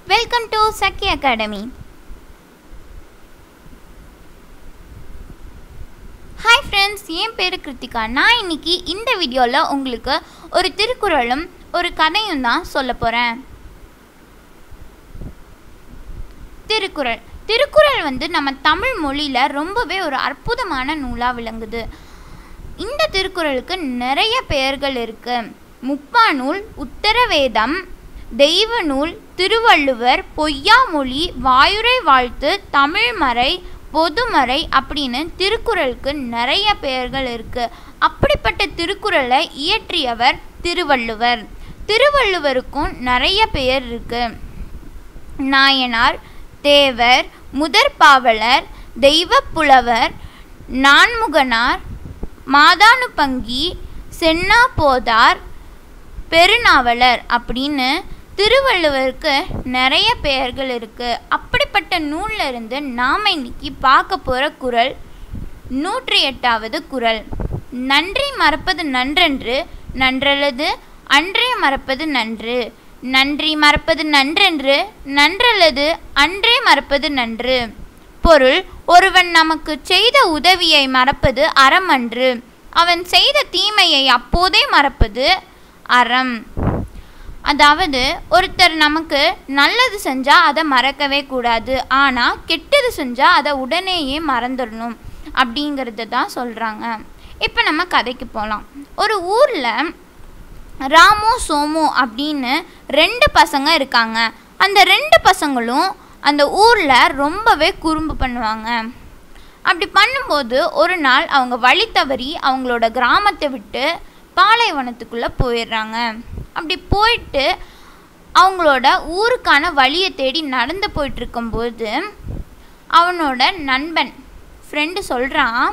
welcome to Chakki academy hi friends என் பேர் கிருத்திகா நான் இன்னைக்கு இந்த வீடியோவில் உங்களுக்கு ஒரு திருக்குறளும் ஒரு கதையும் தான் சொல்ல போகிறேன் திருக்குறள் திருக்குறள் வந்து நம்ம தமிழ் மொழியில் ரொம்பவே ஒரு அற்புதமான நூலாக விளங்குது இந்த திருக்குறளுக்கு நிறைய பெயர்கள் இருக்கு முப்பாநூல் உத்தரவேதம் தெய்வ நூல் திருவள்ளுவர் பொய்யாமொழி வாயுரை வாழ்த்து தமிழ்மறை பொதுமறை அப்படின்னு திருக்குறளுக்கு நிறைய பெயர்கள் இருக்கு அப்படிப்பட்ட திருக்குறளை இயற்றியவர் திருவள்ளுவர் திருவள்ளுவருக்கும் நிறைய பெயர் இருக்கு நாயனார் தேவர் முதற்பாவலர் தெய்வப்புலவர் நான்முகனார் மாதானுபங்கி சென்னா போதார் பெருநாவலர் அப்படின்னு திருவள்ளுவருக்கு நிறைய பெயர்கள் இருக்கு அப்படிப்பட்ட நூல்ல இருந்து நாம இன்னைக்கு பார்க்க போற குறள் நூற்றி எட்டாவது குறள் நன்றி மறப்பது நன்றென்று நன்றல்லது அன்றே மறப்பது நன்று நன்றி மறப்பது நன்றென்று நன்றல்லது அன்றே மறப்பது நன்று பொருள் ஒருவன் நமக்கு செய்த உதவியை மறப்பது அறமன்று அவன் செய்த தீமையை அப்போதே மறப்பது அறம் அதாவது ஒருத்தர் நமக்கு நல்லது செஞ்சால் அதை மறக்கவே கூடாது ஆனால் கெட்டது செஞ்சால் அதை உடனேயே மறந்துடணும் அப்படிங்கிறத தான் சொல்கிறாங்க இப்போ நம்ம கதைக்கு போகலாம் ஒரு ஊரில் ராமு சோமு அப்படின்னு ரெண்டு பசங்க இருக்காங்க அந்த ரெண்டு பசங்களும் அந்த ஊரில் ரொம்பவே குறும்பு பண்ணுவாங்க அப்படி பண்ணும்போது ஒரு நாள் அவங்க வழி தவறி அவங்களோட கிராமத்தை விட்டு பாலைவனத்துக்குள்ளே போயிடுறாங்க அப்படி போயிட்டு அவங்களோட ஊருக்கான வழியை தேடி நடந்து போயிட்டு இருக்கும்போது அவனோட நண்பன் ஃப்ரெண்டு சொல்கிறான்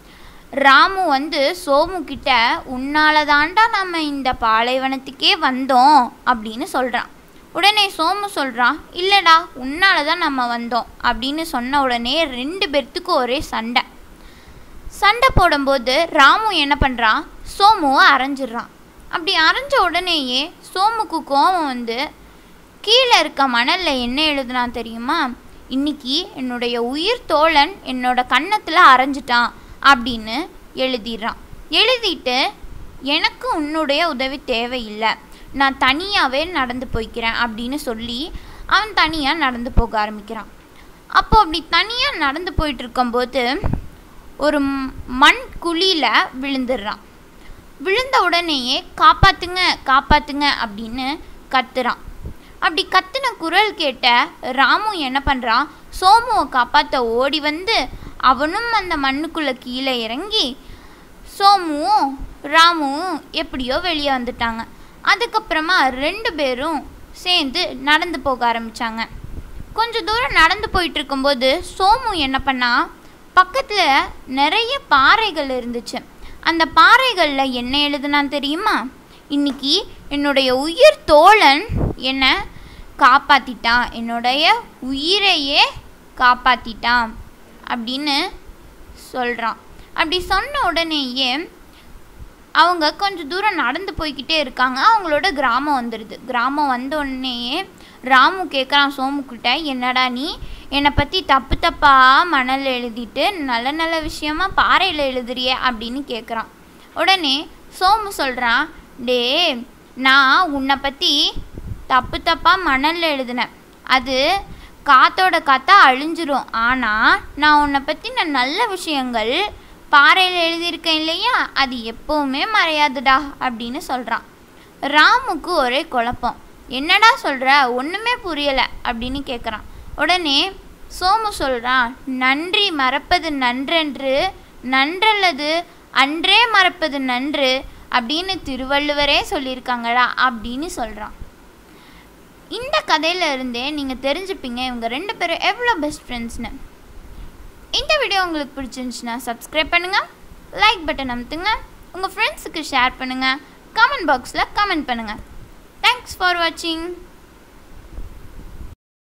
ராமு வந்து சோமு கிட்ட உன்னால தாண்டா நம்ம இந்த பாலைவனத்துக்கே வந்தோம் அப்படின்னு சொல்கிறான் உடனே சோமு சொல்கிறான் இல்லைடா உன்னால தான் நம்ம வந்தோம் அப்படின்னு சொன்ன உடனே ரெண்டு பேர்த்துக்கும் ஒரே சண்டை சண்டை போடும்போது ராமு என்ன பண்ணுறான் சோமுவை அரைஞ்சிடுறான் அப்படி அரைஞ்ச உடனேயே சோமுக்கு கோபம் வந்து கீழே இருக்க மணலில் என்ன எழுதுனா தெரியுமா இன்னைக்கு என்னுடைய உயிர் தோழன் என்னோட கன்னத்தில் அரைஞ்சிட்டான் அப்படின்னு எழுதிடுறான் எழுதிட்டு எனக்கு உன்னுடைய உதவி தேவையில்லை நான் தனியாகவே நடந்து போய்க்கிறேன் அப்படின்னு சொல்லி அவன் தனியாக நடந்து போக ஆரம்பிக்கிறான் அப்போ அப்படி தனியாக நடந்து போயிட்டு இருக்கும்போது ஒரு மண் குழியில் விழுந்துடுறான் விழுந்த உடனேயே காப்பாத்துங்க காப்பாத்துங்க அப்படின்னு கத்துறான் அப்படி கத்துன குரல் கேட்ட ராமு என்ன பண்ணுறான் சோமுவை காப்பாற்ற ஓடி வந்து அவனும் அந்த மண்ணுக்குள்ளே கீழே இறங்கி சோமுவும் ராமுவும் எப்படியோ வெளியே வந்துட்டாங்க அதுக்கப்புறமா ரெண்டு பேரும் சேர்ந்து நடந்து போக ஆரம்பித்தாங்க கொஞ்சம் தூரம் நடந்து போயிட்டு இருக்கும்போது சோமு என்ன பண்ணா பக்கத்தில் நிறைய பாறைகள் இருந்துச்சு அந்த பாறைகளில் என்ன எழுதுனான் தெரியுமா இன்னைக்கு என்னுடைய உயிர் தோழன் என்னை காப்பாற்றிட்டான் என்னுடைய உயிரையே காப்பாற்றிட்டான் அப்படின்னு சொல்கிறான் அப்படி சொன்ன உடனேயே அவங்க கொஞ்சம் தூரம் நடந்து போய்கிட்டே இருக்காங்க அவங்களோட கிராமம் வந்துடுது கிராமம் வந்த உடனேயே ராமு கேட்குறான் சோமுக்கிட்ட என்னடா நீ என்னை பற்றி தப்பு தப்பாக மணல் எழுதிட்டு நல்ல நல்ல விஷயமா பாறையில் எழுதுறியே அப்படின்னு கேட்குறான் உடனே சோமு சொல்கிறான் டே நான் உன்னை பற்றி தப்பு தப்பாக மணலில் எழுதினேன் அது காத்தோட காத்தா அழிஞ்சிரும் ஆனால் நான் உன்னை பற்றி நான் நல்ல விஷயங்கள் பாறையில் எழுதியிருக்கேன் இல்லையா அது எப்போவுமே மறையாதுடா அப்படின்னு சொல்கிறான் ராமுக்கு ஒரே குழப்பம் என்னடா சொல்கிற ஒன்றுமே புரியலை அப்படின்னு கேட்குறான் உடனே சோமு சொல்கிறான் நன்றி மறப்பது நன்றென்று நன்றல்லது அன்றே மறப்பது நன்று அப்படின்னு திருவள்ளுவரே சொல்லியிருக்காங்கடா அப்படின்னு சொல்கிறான் இந்த கதையில இருந்தே நீங்கள் தெரிஞ்சுப்பீங்க இவங்க ரெண்டு பேரும் எவ்வளோ பெஸ்ட் ஃப்ரெண்ட்ஸ்னு இந்த வீடியோ உங்களுக்கு பிடிச்சிருந்துச்சுன்னா சப்ஸ்கிரைப் பண்ணுங்கள் லைக் பட்டன் அமுத்துங்க உங்கள் ஃப்ரெண்ட்ஸுக்கு ஷேர் பண்ணுங்கள் கமெண்ட் பாக்ஸில் கமெண்ட் பண்ணுங்கள் தேங்க்ஸ் ஃபார் வாட்சிங்